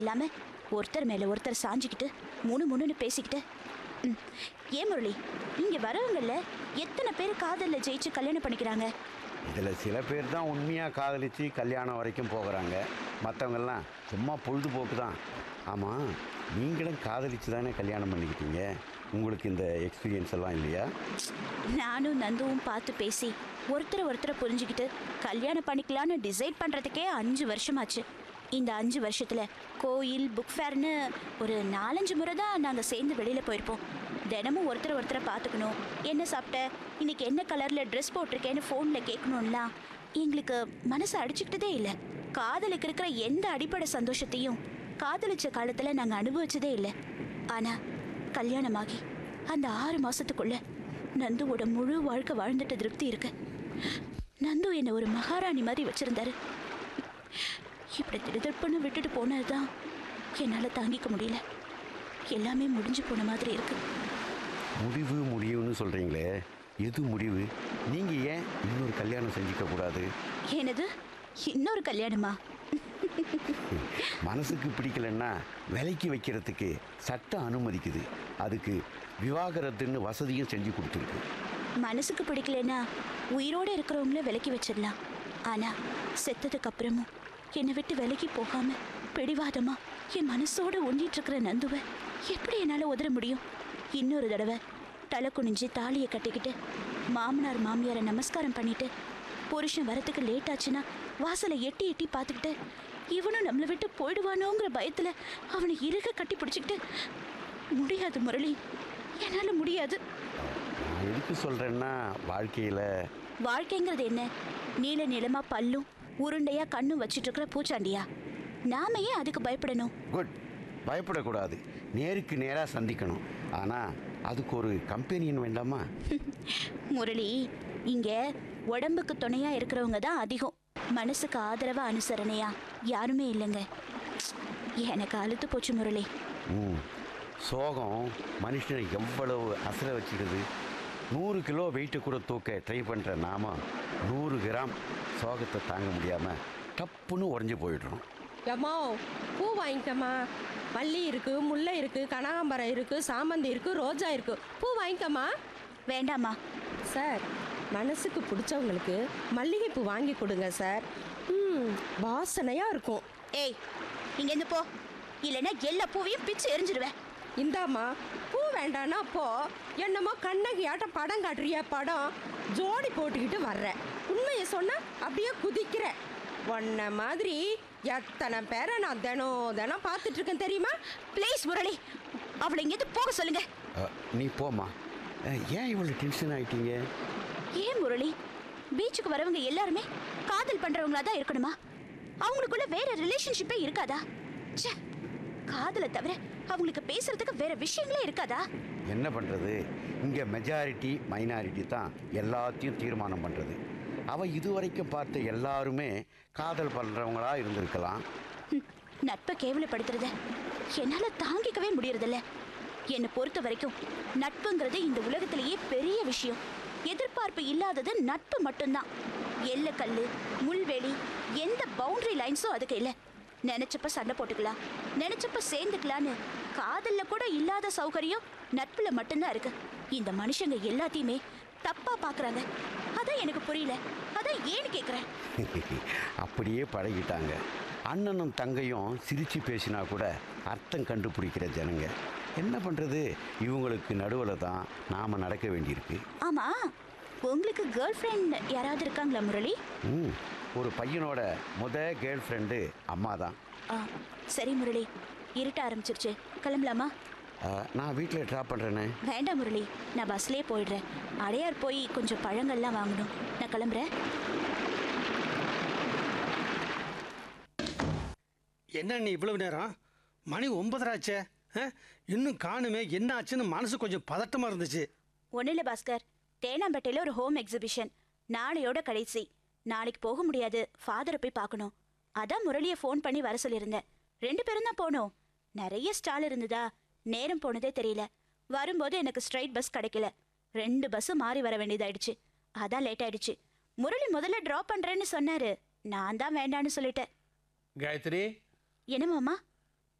இல்லாம ஒருத்தர் மேல ஒருத்தர் சாஞ்சுக்கிட்டு முணு முணுன்னு பேசிக்கிட்டு ம், ஏன் முரளி இங்க வரவங்கல்ல எத்தனை பேர் காதல்ல ஜெயிச்சு கல்யாணம் பண்ணிக்கிறாங்க இதில் சில பேர் தான் உண்மையாக காதலித்து கல்யாணம் வரைக்கும் போகிறாங்க மற்றவங்கெல்லாம் சும்மா பொழுதுபோக்கு தான் ஆமாம் நீங்களும் காதலித்து தானே கல்யாணம் பண்ணிக்கிட்டீங்க உங்களுக்கு இந்த எக்ஸ்பீரியன்ஸ் எல்லாம் இல்லையா நானும் நந்துவும் பார்த்து பேசி ஒருத்தரை ஒருத்தரை புரிஞ்சுக்கிட்டு கல்யாணம் பண்ணிக்கலான்னு டிசைட் பண்றதுக்கே அஞ்சு வருஷமாச்சு இந்த அஞ்சு வருஷத்துல கோயில் புக் ஃபேர்னு ஒரு நாலஞ்சு முறை தான் நாங்கள் சேர்ந்து வெளியில போயிருப்போம் தினமும் ஒருத்தரை ஒருத்தரை பார்த்துக்கணும் என்ன சாப்பிட்ட இன்னைக்கு என்ன கலர்ல ட்ரெஸ் போட்டிருக்கேன்னு ஃபோனில் கேட்கணும்லாம் எங்களுக்கு மனசு அடிச்சுக்கிட்டதே இல்லை காதலுக்கு இருக்கிற எந்த அடிப்படை சந்தோஷத்தையும் காதலிச்ச காலத்துல நாங்கள் அனுபவிச்சதே இல்லை ஆனா கல்யாணமாகி அந்த ஆறு மாசத்துக்குள்ள நந்துவோட முழு வாழ்க்கை வாழ்ந்துட்ட திருப்தி இருக்கு நந்து என்னை ஒரு மகாராணி மாதிரி வச்சிருந்தாரு இப்படி திடுதிப்புன்னு விட்டுட்டு போனதுதான் என்னால் தாங்கிக்க முடியல எல்லாமே முடிஞ்சு போன மாதிரி இருக்கு முடிவு முடிவுன்னு சொல்கிறீங்களே எது முடிவு நீங்கள் ஏன் இன்னொரு கல்யாணம் செஞ்சுக்க கூடாது எனது இன்னொரு கல்யாணமா மனசுக்கு பிடிக்கலன்னா விலைக்கு வைக்கிறதுக்கு சட்டம் அனுமதிக்குது அதுக்கு விவாகரத்துன்னு வசதியும் செஞ்சு கொடுத்துருக்கு மனசுக்கு பிடிக்கலனா உயிரோட இருக்கிறவங்கள விலக்கி வச்சிடலாம் ஆனா செத்ததுக்கு அப்புறமும் என்னை விட்டு விலகி போகாம பிடிவாதமா என் மனசோட ஒண்டிட்டு இருக்கிற நந்துவை எப்படி என்னால உதற முடியும் இன்னொரு தடவை தலை குனிஞ்சு தாலியை கட்டிக்கிட்டு மாமனார் மாமியாரை நமஸ்காரம் பண்ணிட்டு புருஷன் வரத்துக்கு லேட் ஆச்சுன்னா வாசலை எட்டி எட்டி பார்த்துக்கிட்டு இவனும் நம்மளை விட்டு போயிடுவானோங்கிற பயத்துல அவனை இறுக கட்டி பிடிச்சிக்கிட்டு முடியாது முரளி என்னால முடியாது நான் எதுக்கு சொல்கிறேன்னா வாழ்க்கையில் வாழ்க்கைங்கிறது என்ன நீல நிலமா பல்லும் உருண்டையா கண்ணும் வச்சிட்டு இருக்கிற பூச்சாண்டியா நாம ஏன் அதுக்கு பயப்படணும் குட் பயப்படக்கூடாது நேருக்கு நேராக சந்திக்கணும் ஆனால் அதுக்கு ஒரு கம்பெனியன் வேண்டாமா முரளி இங்க உடம்புக்கு துணையா இருக்கிறவங்க தான் அதிகம் மனசுக்கு ஆதரவா அனுசரணையா யாருமே இல்லைங்க எனக்கு அழுத்து போச்சு முரளி ம் சோகம் மனுஷனை எவ்வளவு அசர வச்சுக்குது நூறு கிலோ வெயிட்டை கூட தூக்க ட்ரை பண்ணுற நாம நூறு கிராம் சோகத்தை தாங்க முடியாமல் டப்புன்னு உடஞ்சி போயிடுறோம் எம்மா பூ வாங்கிக்கம்மா மல்லி இருக்கு முல்லை இருக்கு கனகாம்பரம் இருக்கு சாமந்தி இருக்கு ரோஜா இருக்கு பூ வாங்கிக்கம்மா வேண்டாமா சார் மனசுக்கு பிடிச்சவங்களுக்கு மல்லிகைப்பூ வாங்கி கொடுங்க சார் ம் வாசனையா இருக்கும் ஏய் இங்கேருந்து போ இல்லைன்னா எல்லா பூவையும் பிச்சு எரிஞ்சிடுவேன் இந்தாம்மா பூ வேண்டான்னா போ என்னமோ கண்ணகி ஆட்டம் படம் காட்டுறிய படம் ஜோடி போட்டுக்கிட்டு வர்ற உண்மையை சொன்னா அப்படியே குதிக்கிற உன்ன மாதிரி எத்தனை பேரை நான் தினம் தினம் பார்த்துட்டு இருக்கேன் தெரியுமா ப்ளீஸ் முரளி அவளை இங்கேருந்து போக சொல்லுங்க அ, நீ போம்மா அ, ஏன் இவ்வளோ டென்ஷன் ஆயிட்டீங்க ஏன் முரளி பீச்சுக்கு வரவங்க எல்லாருமே காதல் பண்றவங்களா தான் இருக்கணுமா அவங்களுக்குள்ள வேற ரிலேஷன்ஷிப்பே இருக்காதா ச்சே காதலை தவிர அவங்களுக்கு பேசுறதுக்கு வேற விஷயங்களே இருக்காதா என்ன பண்ணுறது இங்கே மெஜாரிட்டி மைனாரிட்டி தான் எல்லாத்தையும் தீர்மானம் பண்ணுறது அவள் இதுவரைக்கும் பார்த்த எல்லாருமே காதல் பண்ணுறவங்களா இருந்திருக்கலாம் ஹம், நட்பை கேவலப்படுத்துறத என்னால தாங்கிக்கவே முடியறதில்ல என்னை பொறுத்த வரைக்கும் நட்புங்கிறது இந்த உலகத்திலேயே பெரிய விஷயம் எதிர்பார்ப்பு இல்லாதது நட்பு மட்டும்தான் எல்லக்கல்லு முள்வெளி எந்த பவுண்டரி லைன்ஸும் அதுக்கு இல்லை நினைச்சப்ப சண்டை போட்டுக்கலாம் நினைச்சப்ப சேர்ந்துக்கலான்னு காதல்ல கூட இல்லாத சௌகரியம் நட்புல மட்டும்தான் இருக்கு இந்த மனுஷங்க எல்லாத்தையுமே தப்பா பாக்குறாங்க அதான் எனக்கு புரியல அதான் ஏன்னு கேக்குறேன் அப்படியே பழகிட்டாங்க அண்ணனும் தங்கையும் சிரித்து பேசினா கூட அர்த்தம் கண்டுபிடிக்கிற ஜனங்க என்ன பண்ணுறது இவங்களுக்கு நடுவில் தான் நாம் நடக்க வேண்டியிருக்கு ஆமா உங்களுக்கு கேர்ள் ஃப்ரெண்ட் யாராவது இருக்காங்களா முரளி ம் ஒரு பையனோட முத கேர்ள் ஃப்ரெண்டு அம்மா தான் ஆ சரி முரளி இருட்ட ஆரம்பிச்சிருச்சு கிளம்பலாமா நான் வீட்டில் ட்ராப் பண்ணுறேனே வேண்டாம் முரளி நான் பஸ்லயே போயிடுறேன் அடையார் போய் கொஞ்சம் பழங்கள்லாம் வாங்கணும் நான் கிளம்புறேன் என்ன நீ இவ்வளவு நேரம் மணி ஒன்பதராச்சே ஆ? இன்னும் காணுமே என்ன ஆச்சுன்னு மனசு கொஞ்சம் பதட்டமா இருந்துச்சு ஒன்றும் இல்லை பாஸ்கர் தேனாம்பேட்டையில் ஒரு ஹோம் எக்ஸிபிஷன் நாளையோட கடைசி நாளைக்கு போக முடியாது ஃபாதரை போய் பார்க்கணும் அதான் முரளியை ஃபோன் பண்ணி வர சொல்லியிருந்தேன் ரெண்டு பேரும் தான் போனோம் நிறைய ஸ்டால் இருந்ததா நேரம் போனதே தெரியல வரும்போது எனக்கு ஸ்ட்ரைட் பஸ் கிடைக்கல ரெண்டு பஸ்ஸும் மாறி வர வேண்டியதாயிடுச்சு அதான் லேட் ஆயிடுச்சு முரளி முதல்ல ட்ராப் பண்றேன்னு சொன்னாரு நான் தான் வேண்டான்னு சொல்லிட்டேன் காயத்ரி என்ன மாமா